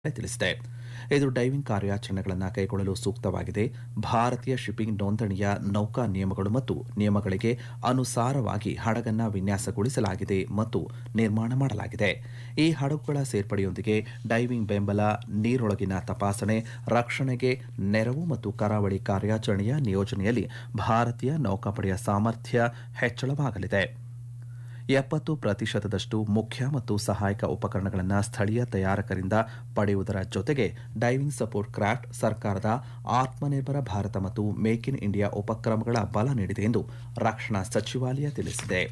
ತಿಳಿಸಿದೆ ಇದು ಡೈವಿಂಗ್ ಕಾರ್ಯಾಚರಣೆಗಳನ್ನು ಕೈಗೊಳ್ಳಲು ಸೂಕ್ತವಾಗಿದೆ ಭಾರತೀಯ ಶಿಪ್ಪಿಂಗ್ ನೋಂದಣಿಯ ನೌಕಾ ನಿಯಮಗಳು ಮತ್ತು ನಿಯಮಗಳಿಗೆ ಅನುಸಾರವಾಗಿ ಹಡಗನ್ನು ವಿನ್ಯಾಸಗೊಳಿಸಲಾಗಿದೆ ಮತ್ತು ನಿರ್ಮಾಣ ಮಾಡಲಾಗಿದೆ ಈ ಹಡಗುಗಳ ಸೇರ್ಪಡೆಯೊಂದಿಗೆ ಡೈವಿಂಗ್ ಬೆಂಬಲ ನೀರೊಳಗಿನ ತಪಾಸಣೆ ರಕ್ಷಣೆಗೆ ನೆರವು ಮತ್ತು ಕರಾವಳಿ ಕಾರ್ಯಾಚರಣೆಯ ನಿಯೋಜನೆಯಲ್ಲಿ ಭಾರತೀಯ ನೌಕಾಪಡೆಯ ಸಾಮರ್ಥ್ಯ ಹೆಚ್ಚಳವಾಗಲಿದೆ ಎಪ್ಪತ್ತು ಪ್ರತಿಶತದಷ್ಟು ಮುಖ್ಯ ಮತ್ತು ಸಹಾಯಕ ಉಪಕರಣಗಳನ್ನು ಸ್ಥಳೀಯ ತಯಾರಕರಿಂದ ಪಡೆಯುವುದರ ಜೊತೆಗೆ ಡೈವಿಂಗ್ ಸಪೋರ್ಟ್ ಕ್ರಾಫ್ಟ್ ಸರ್ಕಾರದ ಆತ್ಮನಿರ್ಭರ ಭಾರತ ಮತ್ತು ಮೇಕ್ ಇನ್ ಇಂಡಿಯಾ ಉಪಕ್ರಮಗಳ ಬಲ ನೀಡಿದೆ ಎಂದು ರಕ್ಷಣಾ ಸಚಿವಾಲಯ ತಿಳಿಸಿದೆ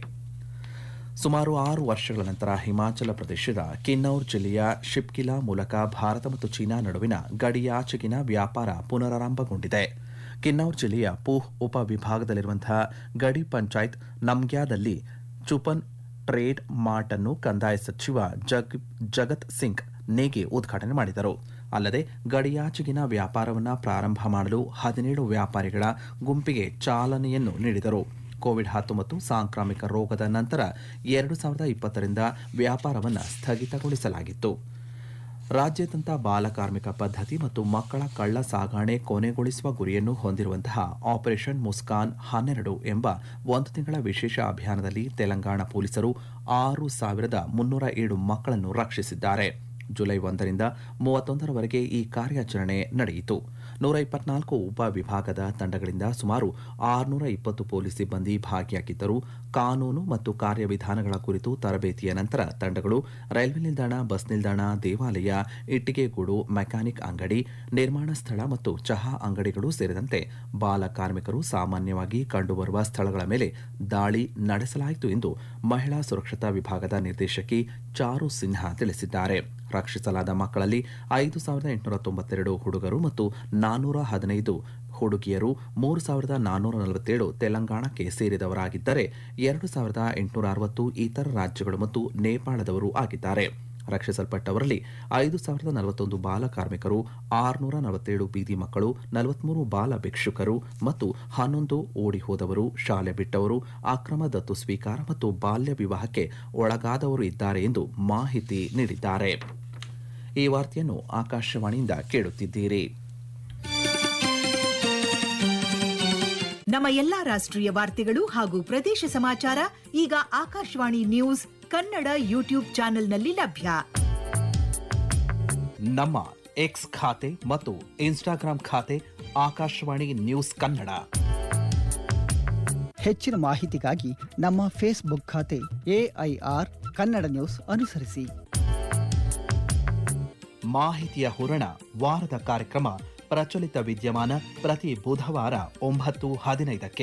ಸುಮಾರು ಆರು ವರ್ಷಗಳ ನಂತರ ಹಿಮಾಚಲ ಪ್ರದೇಶದ ಕಿನ್ನೌರ್ ಜಿಲ್ಲೆಯ ಶಿಪ್ಕಿಲಾ ಮೂಲಕ ಭಾರತ ಮತ್ತು ಚೀನಾ ನಡುವಿನ ಗಡಿಯಾಚೆಗಿನ ವ್ಯಾಪಾರ ಪುನರಾರಂಭಗೊಂಡಿದೆ ಕಿನ್ನೌರ್ ಜಿಲ್ಲೆಯ ಪೂಹ್ ಉಪವಿಭಾಗದಲ್ಲಿರುವಂತಹ ಗಡಿ ಪಂಚಾಯತ್ ನಮ್ಗ್ಯಾದಲ್ಲಿ ಚುಪನ್ ಟ್ರೇಡ್ ಮಾರ್ಟ್ ಅನ್ನು ಕಂದಾಯ ಸಚಿವ ಜಗ್ ಜಗತ್ ಸಿಂಗ್ ನೇಗಿ ಉದ್ಘಾಟನೆ ಮಾಡಿದರು ಅಲ್ಲದೆ ಗಡಿಯಾಚೆಗಿನ ವ್ಯಾಪಾರವನ್ನು ಪ್ರಾರಂಭ ಮಾಡಲು ಹದಿನೇಳು ವ್ಯಾಪಾರಿಗಳ ಗುಂಪಿಗೆ ಚಾಲನೆಯನ್ನು ನೀಡಿದರು ಕೋವಿಡ್ ಹತ್ತೊಂಬತ್ತು ಸಾಂಕ್ರಾಮಿಕ ರೋಗದ ನಂತರ ಎರಡು ಸಾವಿರದ ಇಪ್ಪತ್ತರಿಂದ ವ್ಯಾಪಾರವನ್ನು ಸ್ಥಗಿತಗೊಳಿಸಲಾಗಿತ್ತು ರಾಜ್ಯಾದ್ಯಂತ ಬಾಲಕಾರ್ಮಿಕ ಪದ್ಧತಿ ಮತ್ತು ಮಕ್ಕಳ ಕಳ್ಳ ಸಾಗಾಣೆ ಕೊನೆಗೊಳಿಸುವ ಗುರಿಯನ್ನು ಹೊಂದಿರುವಂತಹ ಆಪರೇಷನ್ ಮುಸ್ಕಾನ್ ಹನ್ನೆರಡು ಎಂಬ ಒಂದು ತಿಂಗಳ ವಿಶೇಷ ಅಭಿಯಾನದಲ್ಲಿ ತೆಲಂಗಾಣ ಪೊಲೀಸರು ಆರು ಸಾವಿರದ ಮುನ್ನೂರ ಏಳು ಮಕ್ಕಳನ್ನು ರಕ್ಷಿಸಿದ್ದಾರೆ ಜುಲೈ ಒಂದರಿಂದ ಮೂವತ್ತೊಂದರವರೆಗೆ ಈ ಕಾರ್ಯಾಚರಣೆ ನಡೆಯಿತು ನೂರ ಇಪ್ಪತ್ನಾಲ್ಕು ಉಪವಿಭಾಗದ ತಂಡಗಳಿಂದ ಸುಮಾರು ಆರುನೂರ ಇಪ್ಪತ್ತು ಪೊಲೀಸ್ ಸಿಬ್ಬಂದಿ ಭಾಗಿಯಾಗಿದ್ದರು ಕಾನೂನು ಮತ್ತು ಕಾರ್ಯವಿಧಾನಗಳ ಕುರಿತು ತರಬೇತಿಯ ನಂತರ ತಂಡಗಳು ರೈಲ್ವೆ ನಿಲ್ದಾಣ ಬಸ್ ನಿಲ್ದಾಣ ದೇವಾಲಯ ಇಟ್ಟಿಗೆಗೂಡು ಮೆಕ್ಯಾನಿಕ್ ಅಂಗಡಿ ನಿರ್ಮಾಣ ಸ್ಥಳ ಮತ್ತು ಚಹಾ ಅಂಗಡಿಗಳು ಸೇರಿದಂತೆ ಬಾಲ ಕಾರ್ಮಿಕರು ಸಾಮಾನ್ಯವಾಗಿ ಕಂಡುಬರುವ ಸ್ಥಳಗಳ ಮೇಲೆ ದಾಳಿ ನಡೆಸಲಾಯಿತು ಎಂದು ಮಹಿಳಾ ಸುರಕ್ಷತಾ ವಿಭಾಗದ ನಿರ್ದೇಶಕಿ ಚಾರು ಸಿನ್ಹಾ ತಿಳಿಸಿದ್ದಾರೆ ರಕ್ಷಿಸಲಾದ ಮಕ್ಕಳಲ್ಲಿ ಐದು ಸಾವಿರದ ಎಂಟುನೂರ ತೊಂಬತ್ತೆರಡು ಹುಡುಗರು ಮತ್ತು ನಾನ್ನೂರ ಹದಿನೈದು ಹುಡುಗಿಯರು ಮೂರು ಸಾವಿರದ ನಾನ್ನೂರ ನಲವತ್ತೇಳು ತೆಲಂಗಾಣಕ್ಕೆ ಸೇರಿದವರಾಗಿದ್ದರೆ ಎರಡು ಸಾವಿರದ ಎಂಟುನೂರ ಅರವತ್ತು ಇತರ ರಾಜ್ಯಗಳು ಮತ್ತು ನೇಪಾಳದವರು ಆಗಿದ್ದಾರೆ ರಕ್ಷಿಸಲ್ಪಟ್ಟವರಲ್ಲಿ ಐದು ಸಾವಿರದ ನಲವತ್ತೊಂದು ಬಾಲ ಕಾರ್ಮಿಕರು ಆರುನೂರ ನಲವತ್ತೇಳು ಬೀದಿ ಮಕ್ಕಳು ನಲವತ್ಮೂರು ಬಾಲ ಭಿಕ್ಷುಕರು ಮತ್ತು ಹನ್ನೊಂದು ಓಡಿ ಹೋದವರು ಶಾಲೆ ಬಿಟ್ಟವರು ಅಕ್ರಮ ದತ್ತು ಸ್ವೀಕಾರ ಮತ್ತು ಬಾಲ್ಯ ವಿವಾಹಕ್ಕೆ ಒಳಗಾದವರು ಇದ್ದಾರೆ ಎಂದು ಮಾಹಿತಿ ನೀಡಿದ್ದಾರೆ ಈ ವಾರ್ತೆಯನ್ನು ಆಕಾಶವಾಣಿಯಿಂದ ಕೇಳುತ್ತಿದ್ದೀರಿ ನಮ್ಮ ಎಲ್ಲಾ ರಾಷ್ಟ್ರೀಯ ವಾರ್ತೆಗಳು ಹಾಗೂ ಪ್ರದೇಶ ಸಮಾಚಾರ ಈಗ ಆಕಾಶವಾಣಿ ನ್ಯೂಸ್ ಕನ್ನಡ ಯೂಟ್ಯೂಬ್ ಚಾನೆಲ್ನಲ್ಲಿ ಲಭ್ಯ ನಮ್ಮ ಎಕ್ಸ್ ಖಾತೆ ಮತ್ತು ಇನ್ಸ್ಟಾಗ್ರಾಂ ಖಾತೆ ಆಕಾಶವಾಣಿ ನ್ಯೂಸ್ ಕನ್ನಡ ಹೆಚ್ಚಿನ ಮಾಹಿತಿಗಾಗಿ ನಮ್ಮ ಫೇಸ್ಬುಕ್ ಖಾತೆ ಎಐಆರ್ ಕನ್ನಡ ನ್ಯೂಸ್ ಅನುಸರಿಸಿ ಮಾಹಿತಿಯ ಹೂರಣ ವಾರದ ಕಾರ್ಯಕ್ರಮ ಪ್ರಚಲಿತ ವಿದ್ಯಮಾನ ಪ್ರತಿ ಬುಧವಾರ ಒಂಬತ್ತು ಹದಿನೈದಕ್ಕೆ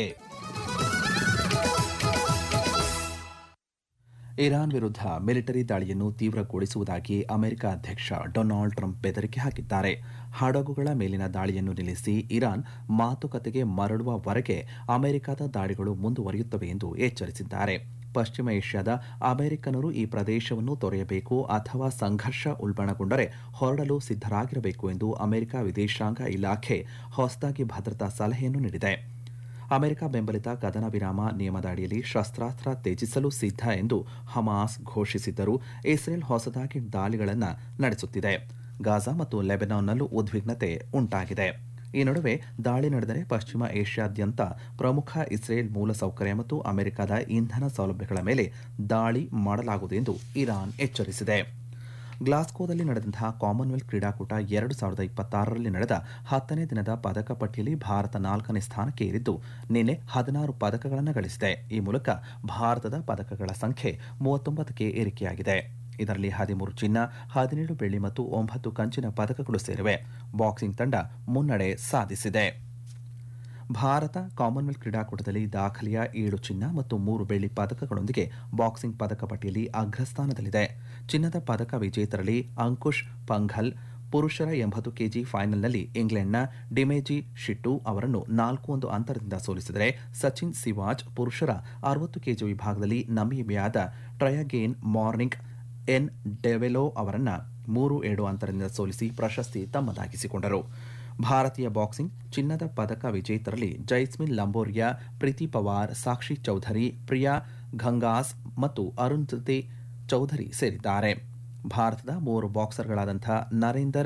ಇರಾನ್ ವಿರುದ್ಧ ಮಿಲಿಟರಿ ದಾಳಿಯನ್ನು ತೀವ್ರಗೊಳಿಸುವುದಾಗಿ ಅಮೆರಿಕ ಅಧ್ಯಕ್ಷ ಡೊನಾಲ್ಡ್ ಟ್ರಂಪ್ ಬೆದರಿಕೆ ಹಾಕಿದ್ದಾರೆ ಹಡಗುಗಳ ಮೇಲಿನ ದಾಳಿಯನ್ನು ನಿಲ್ಲಿಸಿ ಇರಾನ್ ಮಾತುಕತೆಗೆ ಮರಳುವವರೆಗೆ ಅಮೆರಿಕದ ದಾಳಿಗಳು ಮುಂದುವರಿಯುತ್ತವೆ ಎಂದು ಎಚ್ಚರಿಸಿದ್ದಾರೆ ಪಶ್ಚಿಮ ಏಷ್ಯಾದ ಅಮೆರಿಕನರು ಈ ಪ್ರದೇಶವನ್ನು ತೊರೆಯಬೇಕು ಅಥವಾ ಸಂಘರ್ಷ ಉಲ್ಬಣಗೊಂಡರೆ ಹೊರಡಲು ಸಿದ್ಧರಾಗಿರಬೇಕು ಎಂದು ಅಮೆರಿಕ ವಿದೇಶಾಂಗ ಇಲಾಖೆ ಹೊಸದಾಗಿ ಭದ್ರತಾ ಸಲಹೆಯನ್ನು ನೀಡಿದೆ ಅಮೆರಿಕ ಬೆಂಬಲಿತ ಕದನ ವಿರಾಮ ನಿಯಮದ ಅಡಿಯಲ್ಲಿ ಶಸ್ತ್ರಾಸ್ತ್ರ ತ್ಯಜಿಸಲು ಸಿದ್ಧ ಎಂದು ಹಮಾಸ್ ಘೋಷಿಸಿದ್ದರೂ ಇಸ್ರೇಲ್ ಹೊಸದಾಗಿ ದಾಳಿಗಳನ್ನು ನಡೆಸುತ್ತಿದೆ ಗಾಜಾ ಮತ್ತು ಲೆಬನಾನ್ನಲ್ಲೂ ಉದ್ವಿಗ್ನತೆ ಉಂಟಾಗಿದೆ ಈ ನಡುವೆ ದಾಳಿ ನಡೆದರೆ ಪಶ್ಚಿಮ ಏಷ್ಯಾದ್ಯಂತ ಪ್ರಮುಖ ಇಸ್ರೇಲ್ ಮೂಲಸೌಕರ್ಯ ಮತ್ತು ಅಮೆರಿಕದ ಇಂಧನ ಸೌಲಭ್ಯಗಳ ಮೇಲೆ ದಾಳಿ ಮಾಡಲಾಗುವುದು ಎಂದು ಇರಾನ್ ಎಚ್ಚರಿಸಿದೆ ಗ್ಲಾಸ್ಕೋದಲ್ಲಿ ನಡೆದಂತಹ ಕಾಮನ್ವೆಲ್ತ್ ಕ್ರೀಡಾಕೂಟ ಎರಡು ಸಾವಿರದ ಇಪ್ಪತ್ತಾರರಲ್ಲಿ ನಡೆದ ಹತ್ತನೇ ದಿನದ ಪದಕ ಪಟ್ಟಿಯಲ್ಲಿ ಭಾರತ ನಾಲ್ಕನೇ ಸ್ಥಾನಕ್ಕೆ ಏರಿದ್ದು ನಿನ್ನೆ ಹದಿನಾರು ಪದಕಗಳನ್ನು ಗಳಿಸಿದೆ ಈ ಮೂಲಕ ಭಾರತದ ಪದಕಗಳ ಸಂಖ್ಯೆ ಮೂವತ್ತೊಂಬತ್ತಕ್ಕೆ ಏರಿಕೆಯಾಗಿದೆ ಇದರಲ್ಲಿ ಹದಿಮೂರು ಚಿನ್ನ ಹದಿನೇಳು ಬೆಳ್ಳಿ ಮತ್ತು ಒಂಬತ್ತು ಕಂಚಿನ ಪದಕಗಳು ಸೇರಿವೆ ಬಾಕ್ಸಿಂಗ್ ತಂಡ ಮುನ್ನಡೆ ಸಾಧಿಸಿದೆ ಭಾರತ ಕಾಮನ್ವೆಲ್ತ್ ಕ್ರೀಡಾಕೂಟದಲ್ಲಿ ದಾಖಲೆಯ ಏಳು ಚಿನ್ನ ಮತ್ತು ಮೂರು ಬೆಳ್ಳಿ ಪದಕಗಳೊಂದಿಗೆ ಬಾಕ್ಸಿಂಗ್ ಪದಕ ಪಟ್ಟಿಯಲ್ಲಿ ಅಗ್ರಸ್ಥಾನದಲ್ಲಿದೆ ಚಿನ್ನದ ಪದಕ ವಿಜೇತರಲ್ಲಿ ಅಂಕುಶ್ ಪಂಘಲ್ ಪುರುಷರ ಎಂಬತ್ತು ಕೆಜಿ ಫೈನಲ್ನಲ್ಲಿ ಇಂಗ್ಲೆಂಡ್ನ ಡಿಮೇಜಿ ಶಿಟ್ಟು ಅವರನ್ನು ನಾಲ್ಕು ಒಂದು ಅಂತರದಿಂದ ಸೋಲಿಸಿದರೆ ಸಚಿನ್ ಸಿವಾಜ್ ಪುರುಷರ ಅರವತ್ತು ಕೆಜಿ ವಿಭಾಗದಲ್ಲಿ ನಮೀಬಿಯಾದ ಟ್ರಯಗೇನ್ ಮಾರ್ನಿಂಗ್ ಎನ್ ಡೆವೆಲೋ ಅವರನ್ನ ಮೂರು ಏಳು ಅಂತರದಿಂದ ಸೋಲಿಸಿ ಪ್ರಶಸ್ತಿ ತಮ್ಮದಾಗಿಸಿಕೊಂಡರು ಭಾರತೀಯ ಬಾಕ್ಸಿಂಗ್ ಚಿನ್ನದ ಪದಕ ವಿಜೇತರಲ್ಲಿ ಜೈಸ್ಮಿನ್ ಲಂಬೋರಿಯಾ ಪ್ರೀತಿ ಪವಾರ್ ಸಾಕ್ಷಿ ಚೌಧರಿ ಪ್ರಿಯಾ ಘಂಗಾಸ್ ಮತ್ತು ಅರುಂಧತಿ ಚೌಧರಿ ಸೇರಿದ್ದಾರೆ ಭಾರತದ ಮೂವರು ಬಾಕ್ಸರ್ಗಳಾದಂಥ ನರೇಂದರ್